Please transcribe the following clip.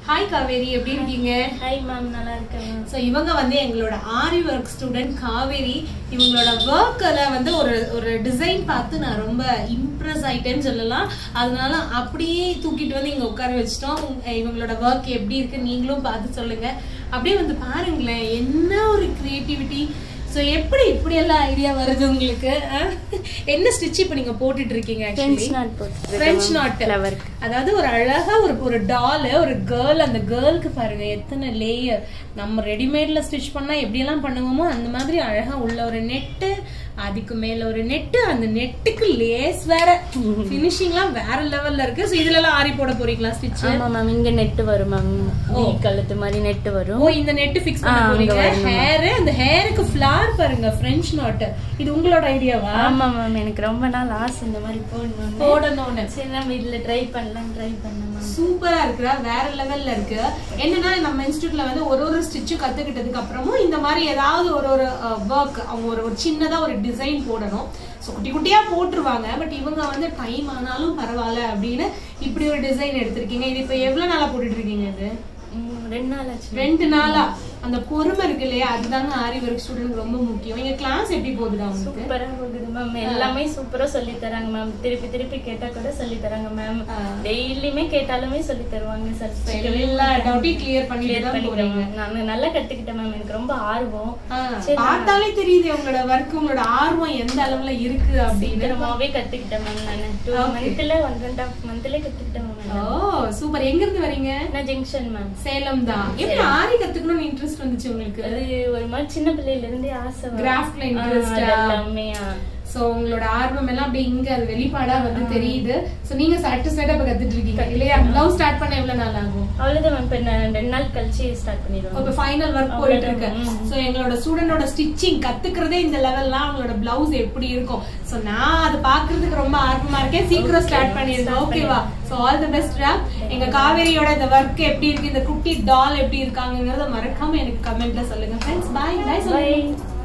Hi Kaveri எப்படி இருக்கீங்க hi ma'am நல்லா இருக்கேன் மேம் ஸோ இவங்க வந்து எங்களோட ஆரி ஒர்க் ஸ்டூடெண்ட் காவேரி இவங்களோட ஒர்க்கில் வந்து ஒரு ஒரு டிசைன் பார்த்து நான் ரொம்ப இம்ப்ரெஸ் ஆயிட்டேன்னு சொல்லலாம் அதனால அப்படியே தூக்கிட்டு வந்து இங்கே உட்கார வச்சிட்டோம் உங்க- இவங்களோட ஒர்க் எப்படி இருக்கு நீங்களும் பார்த்து சொல்லுங்க அப்படியே வந்து பாருங்களேன் என்ன ஒரு கிரியேட்டிவிட்டி ஸோ எப்படி இப்படி எல்லாம் ஐடியா வருது உங்களுக்கு அஹ்? என்ன ஸ்டிச் இப்போ நீங்க போட்டுட்டு இருக்கீங்க ஃப்ரெஞ்ச் ஆக்சுவலி நாட் போட்டு French knot. ஃப்ளவருக்கு அதாவது ஒரு அழகா ஒரு ஒரு டால் ஒரு கேர்ள் அந்த கேர்ளுக்கு பாருங்க எத்தனை லேயர் நம்ம ரெடிமேட்ல ஸ்டிச் பண்ணா எப்படி எல்லாம் பண்ணுவோமோ அந்த மாதிரி அழகா உள்ள ஒரு நெட்டு அதுக்கு மேல ஒரு நெட்டு அந்த நெட்டுக்கு லேஸ் வேற பினிஷிங்லாம் வேற லெவல்ல இருக்கு சோ இதுல எல்லாம் ஆரி போட போறீங்களா ஸ்டிச் ஆமா மேம் இங்க நெட் வரும் மேம் கழுத்து மாதிரி நெட் வரும் ஓ இந்த நெட் ஃபிக்ஸ் பண்ண ஆ, அங்க போறீங்க வரணும். ஹேர் அந்த ஹேருக்கு ஃபிளார் பாருங்க பிரெஞ்ச் நாட் இது உங்களோட ஐடியாவா ஆமா மேம் எனக்கு ரொம்ப நாள் ஆசை இந்த மாதிரி போடணும் போடணும்னு சரி நம்ம இதுல ட்ரை பண்ணலாம் ட்ரை பண்ணலாம் மேம் சூப்பரா இருக்குடா வேற லெவல்ல இருக்கு என்னன்னா நம்ம இன்ஸ்டியூட்ல வந்து ஒரு ஒரு ஸ்டிச் கத்துக்கிட்டதுக்கு அப்புறமும் இந்த மாதிரி ஏதாவது ஒரு ஒரு ஒர்க் அவங்க ஒரு ஒரு சின்னதா ஒரு டிசைன் போடணும் ஸோ குட்டி குட்டியா போட்டுருவாங்க பட் இவங்க வந்து டைம் ஆனாலும் பரவாயில்ல அப்படின்னு இப்படி ஒரு டிசைன் எடுத்திருக்கீங்க இது இப்போ எவ்வளவு நாளா போட்டுட்டு இருக்கீங்க இது ம், ரெண்டு நாள் ஆச்சு ரெண்டு நாளா அந்த பொறுமை இருக்கு இல்லையா அதுதாங்க ஆரி ஒர்க் ஸ்டூடெண்ட் ரொம்ப முக்கியம் எங்க கிளாஸ் எப்படி போகுதுடா உங்களுக்கு சூப்பரா போகுது மேம் எல்லாமே சூப்பரா சொல்லி தராங்க மேம் திருப்பி திருப்பி கேட்டா கூட சொல்லி தராங்க மேம் ஆ. டெய்லியுமே கேட்டாலுமே சொல்லி தருவாங்க சார் எல்லா டவுட்டையும் கிளியர் பண்ணிட்டு தான் போறீங்க நான் நல்லா கத்துக்கிட்டேன் மேம் எனக்கு ரொம்ப ஆர்வம் ஆ, சரி, பார்த்தாலே தெரியுது உங்களோட ஒர்க் உங்களோட ஆர்வம் எந்த அளவுல இருக்கு அப்படின்னு சீக்கிரமாவே கத்துக்கிட்டேன் மேம் நான் டூ மந்த்ல ஒன் அண்ட் ஹாஃப் மந்த்ல கத்துக்கிட்டேன் ஓ மேம் சூப்பர் எங்க இருந்து வரீங்க நான் ஜங்ஷன் மேம் சேலம் தான் எப்படி ஆரி கத்துக்கணும்னு இன்ட்ரெஸ்ட் வந்துச்சு உங்களுக்கு அது ஒரு மாதிரி சின்ன பிள்ளையில இருந்தே ஆசை வரும். Craftல ஆ, interest அது ஆ? எல்லாமே ஆ. சோ உங்களோட ஆர்வம் எல்லாம் அப்படியே இங்க அது வெளிப்பாடா வந்து தெரியுது சோ நீங்க சாட்டிஸ்ஃபைடா இப்ப கத்துட்டு இருக்கீங்க இல்லையா லவ் ஸ்டார்ட் பண்ண எவ்வளவு நாள் ஆகும் அவ்வளவுதான் மேம் இப்ப நான் ரெண்டு நாள் கழிச்சு ஸ்டார்ட் இப்ப பண்ணிடுவேன் ஃபைனல் ஒர்க் போயிட்டு இருக்கு ம். சோ எங்களோட ஸ்டூடெண்டோட ஸ்டிச்சிங் கத்துக்கிறதே இந்த லெவல்லாம் அவங்களோட பிளவுஸ் எப்படி இருக்கும் சோ நான் அது பாக்குறதுக்கு ரொம்ப ஆர்வமா இருக்கேன் சீக்கிரம் ஸ்டார்ட் பண்ணிருங்க ஓகேவா சோ ஆல் தி பெஸ்ட் ரா எங்க காவேரியோட இந்த ஒர்க் எப்படி இருக்கு இந்த குட்டி டால் எப்படி இருக்காங்கங்கறத மறக்காம எனக்கு கமெண்ட்ல சொல்லுங்க ஃப்ரெண்ட்ஸ் பை பை சொல்லுங்க பை